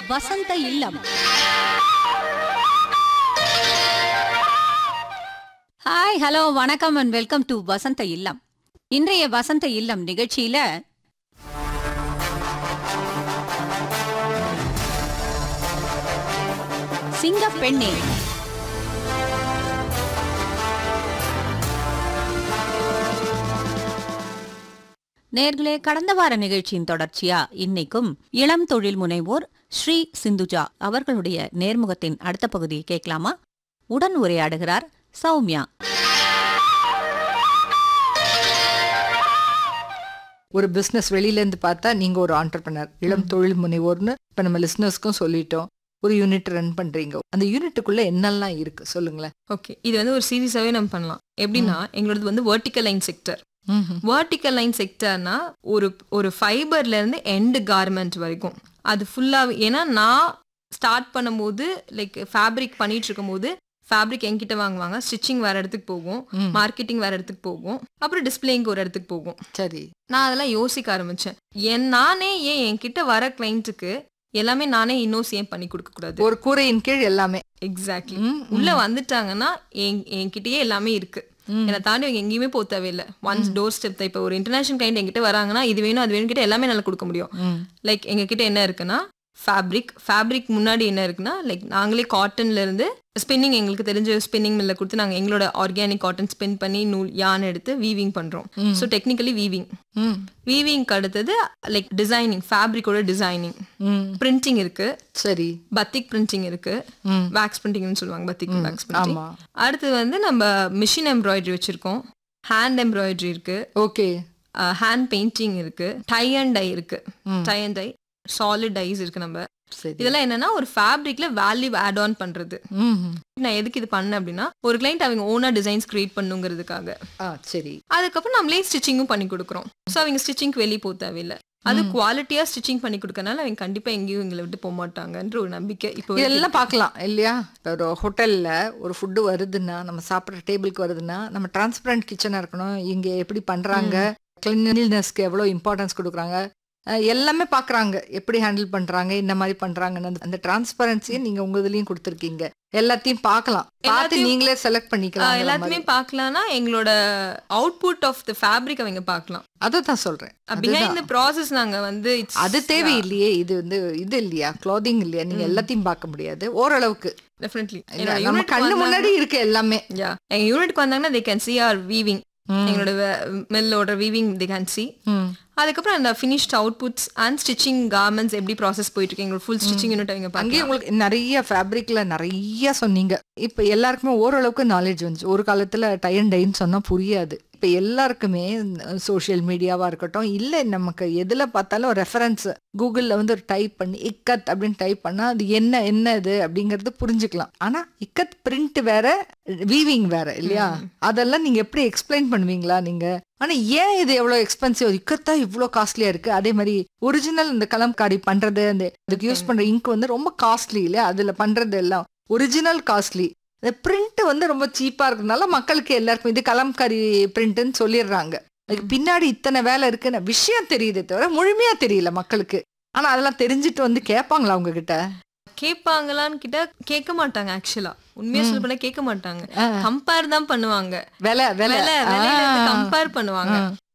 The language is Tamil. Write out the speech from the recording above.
வசந்த இல்லம் ஹாய் ஹலோ வணக்கம் அண்ட் வெல்கம் டு வசந்த இல்லம் இன்றைய வசந்த இல்லம் நிகழ்ச்சியில சிங்கப்பெண்ணே நேர்களே கடந்த வார நிகழ்ச்சியின் தொடர்ச்சியா இன்னைக்கும் இளம் தொழில் முனைவோர் ஸ்ரீ சிந்துஜா அவர்களுடைய நேர்முகத்தின் அடுத்த பகுதியை கேட்கலாமா உடன் உரையாடுகிறார் சௌமியா ஒரு பிசினஸ் வெளியில இருந்து பார்த்தா நீங்க ஒரு ஆண்டர்பனர் இளம் தொழில் முனைவோர்னு இப்ப நம்ம லிஸ்னர்ஸ்க்கும் சொல்லிட்டோம் ஒரு யூனிட் ரன் பண்றீங்க அந்த யூனிட்டுக்குள்ள என்னெல்லாம் இருக்கு சொல்லுங்களேன் ஓகே இது வந்து ஒரு சீரியஸாவே நம்ம பண்ணலாம் எப்படின்னா எங்களோடது வந்து vertical line sector vertical line செக்டர்னா ஒரு ஒரு ஃபைபர்ல இருந்து எண்டு கார்மெண்ட் வரைக்கும் அது ஃபுல்லாக ஏன்னா நான் ஸ்டார்ட் பண்ணும்போது லைக் ஃபேப்ரிக் பண்ணிட்டு இருக்கும்போது ஃபேப்ரிக் என்கிட்ட வாங்குவாங்க ஸ்டிச்சிங் வேற இடத்துக்கு போகும் ம். மார்க்கெட்டிங் வேற இடத்துக்கு போகும் அப்புறம் டிஸ்பிளேங்க ஒரு இடத்துக்கு போகும் சரி நான் அதெல்லாம் யோசிக்க ஆரம்பிச்சேன் என் நானே ஏன் என்கிட்ட வர கிளைண்ட்டுக்கு எல்லாமே நானே இன்னோஸ் ஏன் பண்ணி கொடுக்க கூடாது ஒரு கூரையின் கீழ் எல்லாமே எக்ஸாக்ட்லி ம், உள்ள வந்துட்டாங்கன்னா என் என்கிட்டயே எல்லாமே இருக்கு ம். என்னை தாண்டி அவங்க எங்கேயுமே போக தேவையில்லை ஒன்ஸ் டோர் ஸ்டெப் இப்போ ஒரு இன்டர்நேஷனல் கிளைண்ட் என்கிட்ட வராங்கன்னா இது வேணும் அது வேணும் கிட்ட எல்லாமே நல்லா கொடுக்க முடியும் ம். லைக் எங்ககிட்ட என்ன இருக்குன்னா ஃபேப்ரிக் ஃபேப்ரிக் முன்னாடி என்ன இருக்குன்னா லைக் நாங்களே காட்டன்ல இருந்து ஸ்பின்னிங் எங்களுக்கு தெரிஞ்ச ஸ்பின்னிங் மில்ல கொடுத்து நாங்கள் எங்களோட ஆர்கானிக் காட்டன் ஸ்பின் பண்ணி நூல் யான் எடுத்து வீவிங் பண்றோம் ம். ஸோ டெக்னிக்கலி வீவிங் ம். வீவிங்க்கு அடுத்தது லைக் டிசைனிங் ஃபேப்ரிக்கோட டிசைனிங் ம். பிரிண்டிங் இருக்கு சரி பத்திக் பிரிண்டிங் இருக்கு ம். வேக்ஸ் பிரிண்டிங்னு சொல்லுவாங்க பத்திக் வேக்ஸ் பிரிண்டிங் ஆமா அடுத்து வந்து நம்ம மிஷின் எம்ப்ராய்டரி வச்சிருக்கோம் ஹேண்ட் எம்ப்ராய்டரி இருக்கு ஓகே ஹேண்ட் பெயிண்டிங் இருக்கு டை அண்ட் டை இருக்கு ம். Tie and dye solid dyes இருக்கு நம்ம சரி இதெல்லாம் என்னன்னா ஒரு ஃபேப்ரிக்ல வேல்யூ ஆட் ஆன் பண்றது ம். நான் எதுக்கு இது பண்ணேன் அப்படின்னா ஒரு கிளைண்ட் அவங்க ஓனா டிசைன்ஸ் கிரியேட் பண்ணுங்கிறதுக்காக ஆ சரி அதுக்கப்புறம் நம்மளே ஸ்டிச்சிங்கும் பண்ணி கொடுக்குறோம் ஸோ அவங்க ஸ்டிச்சிங்க்கு வெளியே போக தேவையில்லை அது குவாலிட்டியா ஸ்டிச்சிங் பண்ணி கொடுக்கறனால அவங்க கண்டிப்பா எங்கேயும் எங்களை விட்டு போக மாட்டாங்கன்ற ஒரு நம்பிக்கை இப்போ வரைக்கும் இதெல்லாம் பார்க்கலாம் இல்லையா இப்ப ஒரு ஹோட்டல்ல ஒரு ஃபுட்டு வருதுன்னா நம்ம சாப்பிட்ற டேபிளுக்கு வருதுன்னா நம்ம டிரான்ஸ்பரண்ட் கிச்சனா இருக்கணும் இங்க எப்படி பண்றாங்க கிளீனினஸ்க்கு எவ்வளோ இம்பார்ட்டன்ஸ் கொடுக்குறாங்க அஹ் எல்லாமே பார்க்கறாங்க எப்படி ஹேண்டில் பண்றாங்க இந்த மாதிரி பண்றாங்கன்னு அந்த- அந்த டிரான்ஸ்பரன்சியை நீங்க உங்க இதுலயும் கொடுத்துருக்கீங்க எல்லாத்தையும் பார்க்கலாம் பார்த்து எல்லாத்தையும் நீங்களே செலக்ட் ஆஹ் பண்ணிக்கலாம் எல்லாத்தையுமே பார்க்கலாம்னா எங்களோட அவுட்புட் ஆஃப் த ஃபேப்ரிக் அவங்க பார்க்கலாம் அதை தான் சொல்றேன் பிஹைண்ட் த ப்ராசஸ் நாங்க வந்து it's- அது தேவையில்லையே இது வந்து இது இல்லையா க்ளாதிங் இல்லையா நீங்க எல்லாத்தையும் பார்க்க முடியாது ஓரளவுக்கு definitely இல்ல, என்னோட நம்ம யூனிட் கண்ணு முன்னாடி இருக்கு எல்லாமே யா எங்க யூனிட்க்கு வந்தாங்கன்னா they can see our weaving எங்களோட மில்லோட வீவிங் தே கேன் see ம். அதுக்கப்புறம் அந்த finished outputs and stitching garments எப்படி ப்ராசஸ் போயிட்டு இருக்கு எங்களோட ஃபுல் ஸ்டிச்சிங் யூனிட் அவங்க அங்கேயே பார்க்கலாம் உங்களுக்கு நிறைய ஃபேப்ரிக்ல நிறைய சொன்னீங்க இப்ப எல்லாருக்குமே ஓரளவுக்கு நாலேஜ் வந்துச்சு ஒரு காலத்துல டை அண்ட் டைன்னு சொன்னா புரியாது இப்ப எல்லாருக்குமே சோஷியல் மீடியாவா இருக்கட்டும் இல்ல நமக்கு எதுல பார்த்தாலும் ரெஃபரன்ஸ் கூகுள்ல வந்து ஒரு டைப் பண்ணி இக்கத் அப்படின்னு டைப் பண்ணா அது என்ன என்ன இது அப்படிங்கறது புரிஞ்சுக்கலாம் ஆனா இக்கத் பிரிண்ட் வேற வீவிங் வேற இல்லையா அதெல்லாம் நீங்க எப்படி எக்ஸ்பிளைன் பண்ணுவீங்களா நீங்க ஆனா ஏன் இது எவ்வளவு எக்ஸ்பென்சிவ் இக்கத்தா இவ்வளோ காஸ்ட்லியா இருக்கு அதே மாதிரி ஒரிஜினல் இந்த கலம்காரி பண்றது அந்த அதுக்கு யூஸ் பண்ற இங்க் வந்து ரொம்ப காஸ்ட்லி இல்லையா அதுல பண்றது எல்லாம் ஒரிஜினல் காஸ்ட்லி இந்த பிரிண்ட் வந்து ரொம்ப சீப்பா இருக்கிறதுனால மக்களுக்கு எல்லாருக்கும் இது கலம்காரி பிரிண்ட்னு சொல்லிடுறாங்க அதுக்கு பின்னாடி இத்தனை வேலை இருக்குன்னு விஷயம் தெரியுதே தவிர முழுமையா தெரியல மக்களுக்கு ஆனா அதெல்லாம் தெரிஞ்சுட்டு வந்து கேட்பாங்களா உங்ககிட்ட கேட்பாங்களான்னு கிட்ட கேட்க மாட்டாங்க ஆக்சுவலா உண்மையா சொல்ல போனா கேட்க மாட்டாங்க ஆ. கம்பேர் தான் பண்ணுவாங்க விலை விலை விலை ஆ. கம்பேர் பண்ணுவாங்க ஆ.